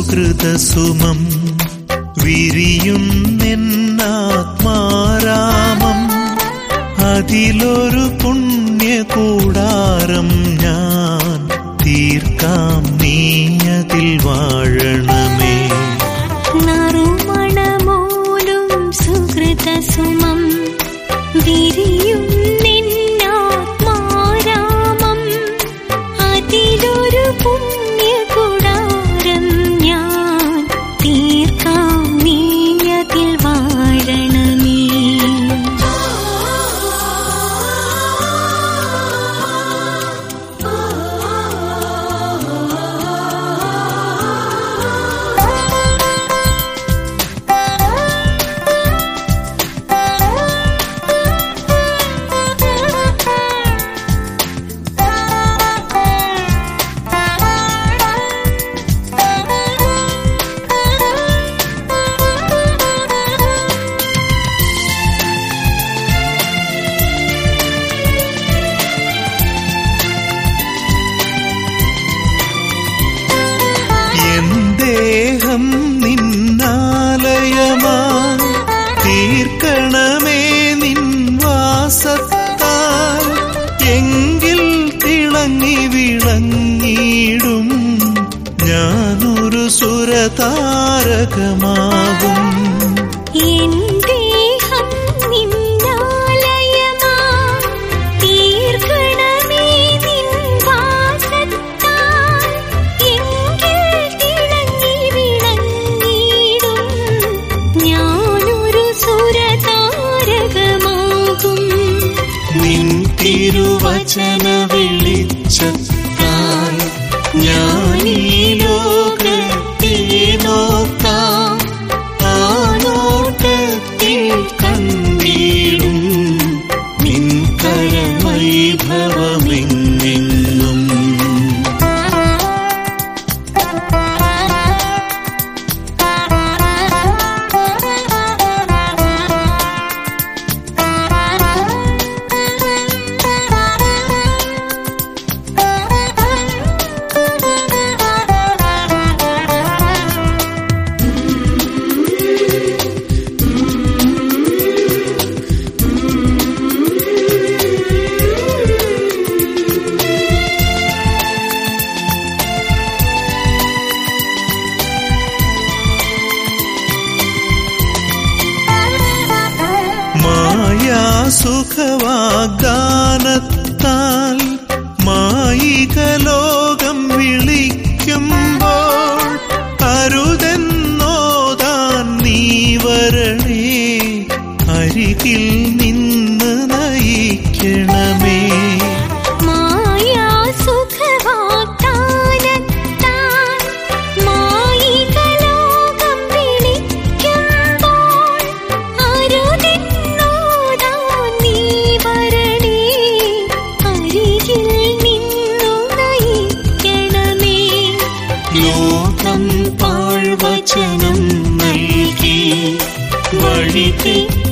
സുഹൃതസുമം വിരിയുന്നെന്നാത്മാരാമം അതിലൊരു പുണ്യകൂടാരം ഞാൻ തീർക്കാം നീ അതിൽ വാഴണമേ നറുമണമോലും സുഹൃതസുമം വിരിയും നിന്നാത്മാരാമം അതിലൊരു പുണ്യകുടാരം ഞാൻ തീർക്കാം നീയതിൽ വാഴണമേ എൻ ദേഹം നിന്നാലയമാ തീർക്കണമേ നിൻ വാസത്താൽ എങ്കിൽ തിളങ്ങി വിളങ്ങിയിടും ഞാനൊരു സുരതാരകമാകും എൻ ദേഹം നിന്നാലയമാ തീർക്കണമേ നിൻ വാസത്താൽ എങ്കിൽ തിളങ്ങി വിളങ്ങിടും ഞാനൊരു സുരതാരകമാകും നിൻ തിരുവചന വെളിച്ചത്താൽ ഞാനീ ലോകത്തെ നോക്കാം ആ നോട്ടത്തിൽ കണ്ടീടും നിൻ കരവൈഭവമെന്നെങ്ങും മായാ സുഖവാഗ്ദാനത്താൽ മായിക ലോകം വിളിക്കുമ്പോൾ അരുതെന്നോതാൻ നീ വരണേ അരികിൽ നിന്ന് നയിക്കണമേ മായാ സുഖവാഗ്ദാനത്താൽ മായികലോകം വിളിക്കുമ്പോൾ അരുതെന്നോടാൻ നീ വരണേ അരികിൽ നിന്നു നയിക്കണമേ ലോകം പാഴ്വചനം നൽകി വഴി തെറ്റി